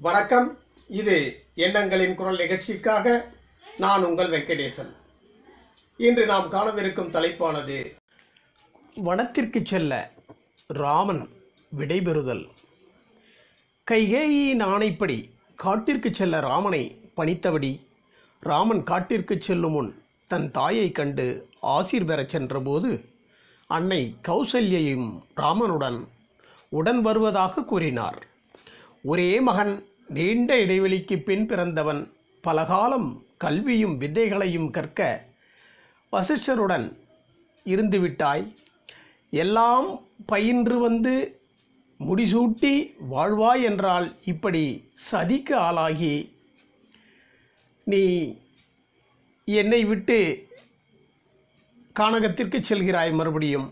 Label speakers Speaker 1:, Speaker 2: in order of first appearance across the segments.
Speaker 1: வணக்கம் இது எண்ணங்களின் குரல் நிகழ்ச்சிக்காக நான் உங்கள் வெங்கடேசன் இன்று நாம் காணவிருக்கும் தலைப்பானது வனத்திற்கு செல்ல ராமன் விடைபெறுதல் கைகேயியின் ஆணைப்படி காட்டிற்கு செல்ல ராமனை பணித்தபடி ராமன் காட்டிற்கு செல்லும் முன் தன் தாயை கண்டு ஆசீர் பெறச் சென்றபோது அன்னை கௌசல்யையும் ராமனுடன் உடன் வருவதாக கூறினார் ஒரே மகன் நீண்ட இடைவெளிக்கு பின் பிறந்தவன் பலகாலம் கல்வியும் வித்தைகளையும் கற்க வசிஷ்டருடன் இருந்துவிட்டாய் எல்லாம் பயின்று வந்து முடிசூட்டி வாழ்வாய் என்றால் இப்படி சதிக்கு ஆளாகி நீ என்னை விட்டு கானகத்திற்கு செல்கிறாய் மறுபடியும்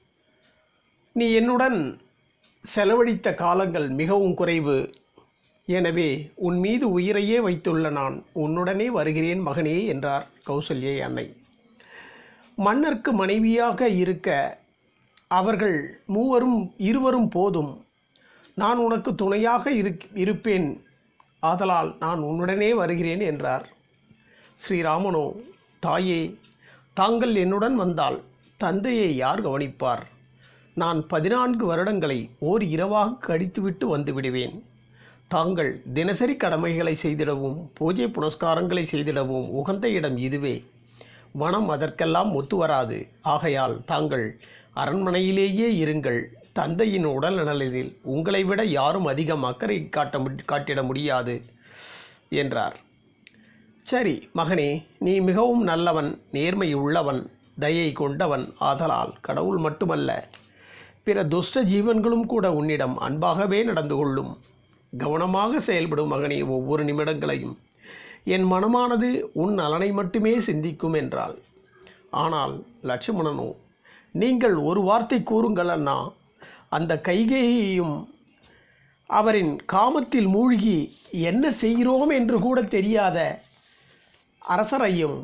Speaker 1: நீ என்னுடன் செலவழித்த காலங்கள் மிகவும் குறைவு எனவே உன் மீது உயிரையே வைத்துள்ள நான் உன்னுடனே வருகிறேன் மகனே என்றார் கௌசல்யை அன்னை மன்னருக்கு மனைவியாக இருக்க அவர்கள் மூவரும் இருவரும் போதும் நான் உனக்கு துணையாக இருக் இருப்பேன் ஆதலால் நான் உன்னுடனே வருகிறேன் என்றார் ஸ்ரீராமனோ தாயே தாங்கள் என்னுடன் வந்தால் தந்தையை யார் கவனிப்பார் நான் பதினான்கு வருடங்களை ஓர் இரவாக கழித்துவிட்டு வந்து விடுவேன் தாங்கள் தினசரி கடமைகளை செய்திடவும் பூஜை புனஸ்காரங்களை செய்திடவும் உகந்த இடம் இதுவே வனம் அதற்கெல்லாம் ஒத்து வராது ஆகையால் தாங்கள் அரண்மனையிலேயே இருங்கள் தந்தையின் உடல் நலனில் உங்களை விட யாரும் அதிகம் அக்கறை காட்ட மு- காட்டிட முடியாது என்றார் சரி மகனே நீ மிகவும் நல்லவன் நேர்மை உள்ளவன் தயை கொண்டவன் ஆதலால் கடவுள் மட்டுமல்ல பிற துஷ்ட ஜீவன்களும் கூட உன்னிடம் அன்பாகவே நடந்து கொள்ளும் கவனமாக செயல்படும் மகனே ஒவ்வொரு நிமிடங்களையும் என் மனமானது உன் நலனை மட்டுமே சிந்திக்கும் என்றாள் ஆனால் லட்சுமணனோ நீங்கள் ஒரு வார்த்தை கூறுங்கள் அண்ணா அந்த கைகேயையும் அவரின் காமத்தில் மூழ்கி என்ன செய்கிறோம் என்று கூட தெரியாத அரசரையும்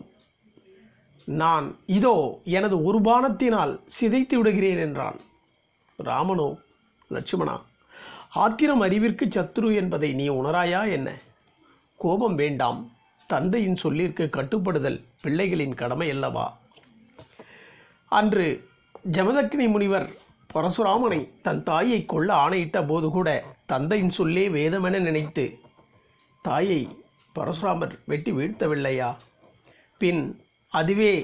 Speaker 1: நான் இதோ எனது ஒரு பானத்தினால் சிதைத்து விடுகிறேன் என்றான் ராமனோ லட்சுமணா ஆத்திரம் அறிவிற்கு சத்துரு என்பதை நீ உணராயா என்ன கோபம் வேண்டாம் தந்தையின் சொல்லிற்கு கட்டுப்படுதல் பிள்ளைகளின் கடமை அல்லவா அன்று ஜமதக்னி முனிவர் பரசுராமனை தன் தாயை கொல்ல ஆணையிட்ட போது கூட தந்தையின் சொல்லே வேதமென நினைத்து தாயை பரசுராமர் வெட்டி வீழ்த்தவில்லையா பின் அதுவே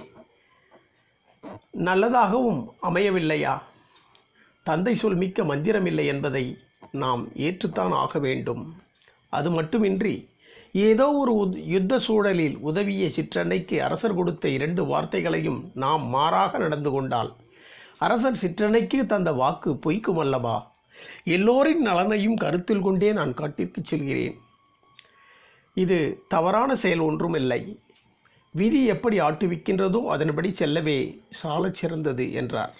Speaker 1: நல்லதாகவும் அமையவில்லையா தந்தை சொல் மிக்க மந்திரமில்லை என்பதை நாம் ஏற்றுத்தான் ஆக வேண்டும் அது மட்டுமின்றி ஏதோ ஒரு உத்- யுத்த சூழலில் உதவிய சிற்றன்னைக்கு அரசர் கொடுத்த இரண்டு வார்த்தைகளையும் நாம் மாறாக நடந்து கொண்டால் அரசர் சிற்றன்னைக்கு தந்த வாக்கு பொய்க்கும் அல்லவா எல்லோரின் நலனையும் கருத்தில் கொண்டே நான் காட்டிற்கு செல்கிறேன் இது தவறான செயல் ஒன்றும் இல்லை விதி எப்படி ஆட்டுவிக்கின்றதோ அதன்படி செல்லவே சாலச் சிறந்தது என்றார்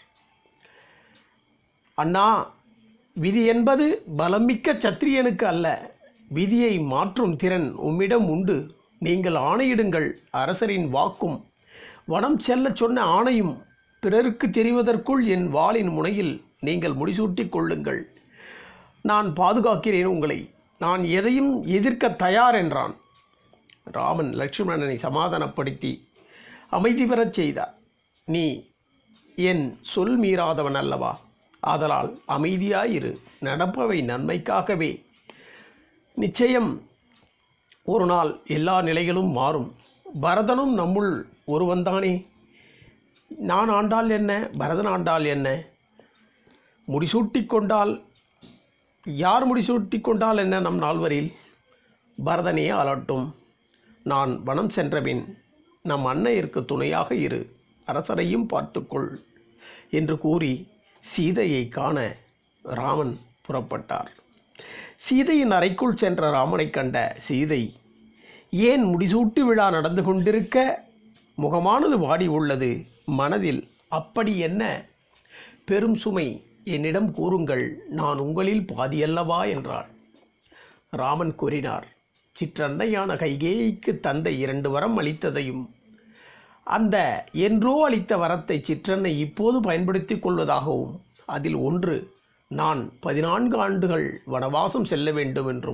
Speaker 1: அண்ணா விதி என்பது பலமிக்க சத்திரியனுக்கு அல்ல விதியை மாற்றும் திறன் உம்மிடம் உண்டு நீங்கள் ஆணையிடுங்கள் அரசரின் வாக்கும் வனம் செல்லச் சொன்ன ஆணையும் பிறருக்கு தெரிவதற்குள் என் வாளின் முனையில் நீங்கள் முடிசூட்டிக் கொள்ளுங்கள் நான் பாதுகாக்கிறேன் உங்களை நான் எதையும் எதிர்க்க தயார் என்றான் ராமன் லட்சுமணனை சமாதானப்படுத்தி அமைதி பெறச் செய்தார் நீ என் சொல் மீறாதவன் அல்லவா ஆதலால் அமைதியாயிரு நடப்பவை நன்மைக்காகவே நிச்சயம் ஒரு நாள் எல்லா நிலைகளும் மாறும் பரதனும் நம்முள் ஒருவன்தானே நான் ஆண்டால் என்ன பரதன் ஆண்டால் என்ன முடிசூட்டிக் கொண்டால் யார் முடிசூட்டிக் கொண்டால் என்ன நம் நால்வரில் பரதனே ஆளட்டும் நான் வனம் சென்றபின் நம் அன்னையருக்கு துணையாக இரு அரசரையும் பார்த்துக்கொள் என்று கூறி சீதையை காண ராமன் புறப்பட்டார் சீதையின் அறைக்குள் சென்ற ராமனைக் கண்ட சீதை ஏன் முடிசூட்டு விழா நடந்து கொண்டிருக்க முகமானது வாடி உள்ளது மனதில் அப்படி என்ன பெரும் சுமை என்னிடம் கூறுங்கள் நான் உங்களில் பாதியல்லவா என்றாள் ராமன் கூறினார் சிற்றன்னையான கைகேயிக்கு தந்தை இரண்டு வரம் அளித்ததையும் அந்த என்றோ அளித்த வரத்தை சிற்றன்னை இப்போது பயன்படுத்திக் கொள்வதாகவும் அதில் ஒன்று நான் பதினான்கு ஆண்டுகள் வனவாசம் செல்ல வேண்டும் என்றும்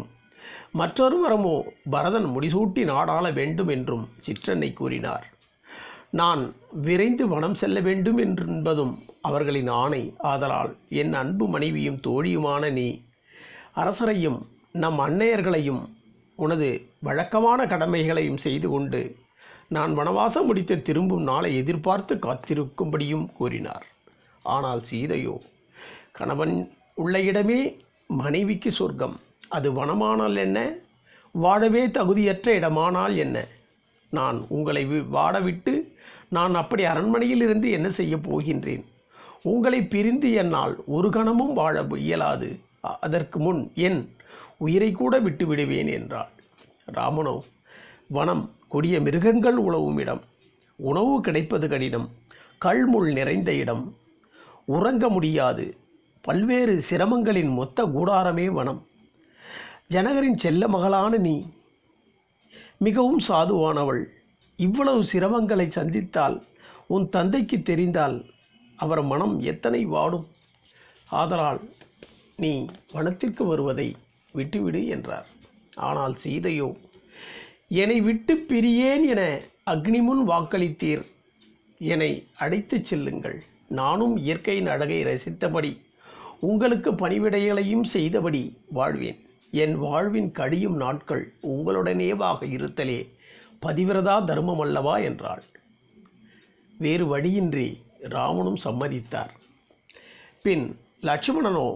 Speaker 1: மற்றொரு வரமோ பரதன் முடிசூட்டி நாடாள வேண்டும் என்றும் சிற்றன்னை கூறினார் நான் விரைந்து வனம் செல்ல வேண்டும் என்பதும் அவர்களின் ஆணை ஆதலால் என் அன்பு மனைவியும் தோழியுமான நீ அரசரையும் நம் அன்னையர்களையும் உனது வழக்கமான கடமைகளையும் செய்து கொண்டு நான் வனவாசம் முடித்து திரும்பும் நாளை எதிர்பார்த்து காத்திருக்கும்படியும் கூறினார் ஆனால் சீதையோ கணவன் உள்ள இடமே மனைவிக்கு சொர்க்கம் அது வனமானால் என்ன வாழவே தகுதியற்ற இடமானால் என்ன நான் உங்களை வி- வாடவிட்டு நான் அப்படி அரண்மனையில் இருந்து என்ன செய்ய போகின்றேன் உங்களை பிரிந்து என்னால் ஒரு கணமும் வாழ இயலாது அ- அதற்கு முன் என் உயிரை கூட விட்டு விடுவேன் என்றாள் ராமனோ வனம் கொடிய மிருகங்கள் உழவும் இடம் உணவு கிடைப்பது கடினம் கல்முள் நிறைந்த இடம் உறங்க முடியாது பல்வேறு சிரமங்களின் மொத்த கூடாரமே வனம் ஜனகரின் செல்ல மகளான நீ மிகவும் சாதுவானவள் இவ்வளவு சிரமங்களை சந்தித்தால் உன் தந்தைக்கு தெரிந்தால் அவர் மனம் எத்தனை வாடும் ஆதலால் நீ வனத்திற்கு வருவதை விட்டுவிடு என்றார் ஆனால் சீதையோ என்னை விட்டு பிரியேன் என அக்னிமுன் வாக்களித்தீர் என்னை அழைத்துச் செல்லுங்கள் நானும் இயற்கையின் அழகை ரசித்தபடி உங்களுக்கு பணிவிடைகளையும் செய்தபடி வாழ்வேன் என் வாழ்வின் கடியும் நாட்கள் உங்களுடனேவாக இருத்தலே பதிவிரதா தர்மம் அல்லவா என்றாள் வேறு வழியின்றி ராமனும் சம்மதித்தார் பின் லட்சுமணனோ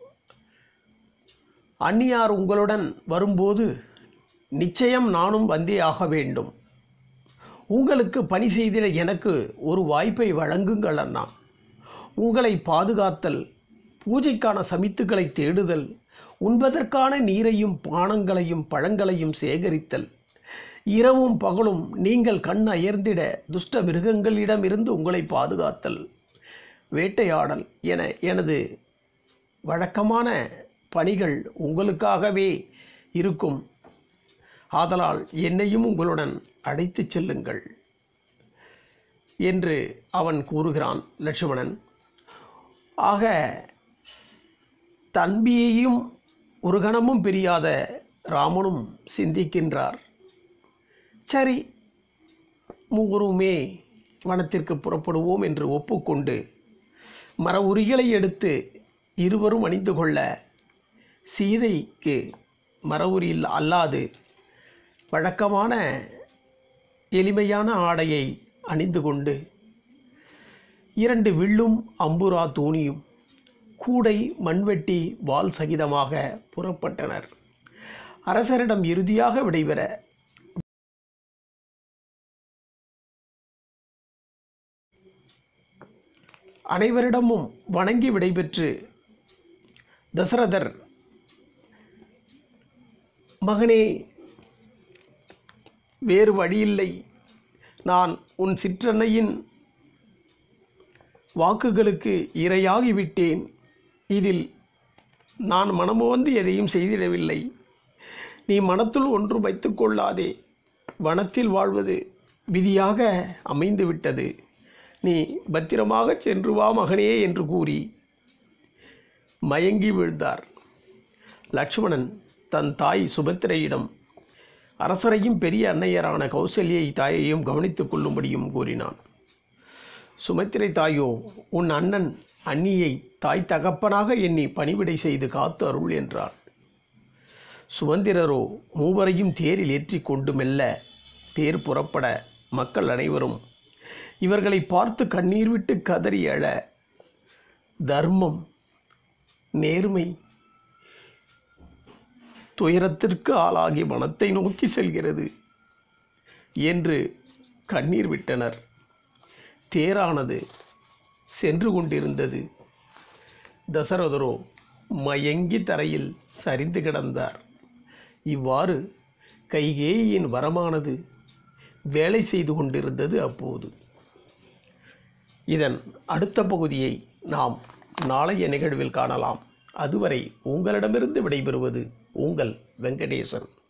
Speaker 1: அந்நியார் உங்களுடன் வரும்போது நிச்சயம் நானும் வந்தே ஆக வேண்டும் உங்களுக்கு பணி செய்திட எனக்கு ஒரு வாய்ப்பை வழங்குங்கள் அண்ணா உங்களை பாதுகாத்தல் பூஜைக்கான சமித்துக்களை தேடுதல் உண்பதற்கான நீரையும் பானங்களையும் பழங்களையும் சேகரித்தல் இரவும் பகலும் நீங்கள் கண் அயர்ந்திட துஷ்ட மிருகங்களிடமிருந்து உங்களை பாதுகாத்தல் வேட்டையாடல் என எனது வழக்கமான பணிகள் உங்களுக்காகவே இருக்கும் ஆதலால் என்னையும் உங்களுடன் அழைத்துச் செல்லுங்கள் என்று அவன் கூறுகிறான் லட்சுமணன் ஆக தன்பியையும் ஒரு கணமும் பிரியாத ராமனும் சிந்திக்கின்றார் சரி மூவருமே வனத்திற்கு புறப்படுவோம் என்று ஒப்புக்கொண்டு மர உரிகளை எடுத்து இருவரும் அணிந்து கொள்ள சீதைக்கு மர உரியில் அல்லாது வழக்கமான எளிமையான ஆடையை அணிந்து கொண்டு இரண்டு வில்லும் அம்புரா தூணியும் கூடை மண்வெட்டி வாள் சகிதமாக புறப்பட்டனர் அரசரிடம் இறுதியாக விடைபெற அனைவரிடமும் வணங்கி விடைபெற்று தசரதர் மகனே வேறு வழியில்லை நான் உன் சிற்றன்னையின் வாக்குகளுக்கு இரையாகிவிட்டேன் இதில் நான் மனமுவந்து எதையும் செய்திடவில்லை நீ மனத்துள் ஒன்று வைத்துக் கொள்ளாதே வனத்தில் வாழ்வது விதியாக அமைந்து விட்டது நீ பத்திரமாகச் சென்று வா மகனே என்று கூறி மயங்கி விழுந்தார் லட்சுமணன் தன் தாய் சுபத்திரையிடம் அரசரையும் பெரிய அன்னையரான கௌசல்யை தாயையும் கவனித்துக் கொள்ளும்படியும் கூறினான் சுமித்திரை தாயோ உன் அண்ணன் அண்ணியை தாய் தகப்பனாக எண்ணி பணிவிடை செய்து காத்து அருள் என்றாள் சுமந்திரரோ மூவரையும் தேரில் ஏற்றி கொண்டு மெல்ல தேர் புறப்பட மக்கள் அனைவரும் இவர்களை பார்த்து கண்ணீர் விட்டு கதறி அழ தர்மம் நேர்மை துயரத்திற்கு ஆளாகி மனத்தை நோக்கி செல்கிறது என்று கண்ணீர் விட்டனர் தேரானது சென்று கொண்டிருந்தது தசரதரோ மயங்கி தரையில் சரிந்து கிடந்தார் இவ்வாறு கைகேயின் வரமானது வேலை செய்து கொண்டிருந்தது அப்போது இதன் அடுத்த பகுதியை நாம் நாளைய நிகழ்வில் காணலாம் அதுவரை உங்களிடமிருந்து விடைபெறுவது உங்கள் வெங்கடேசன்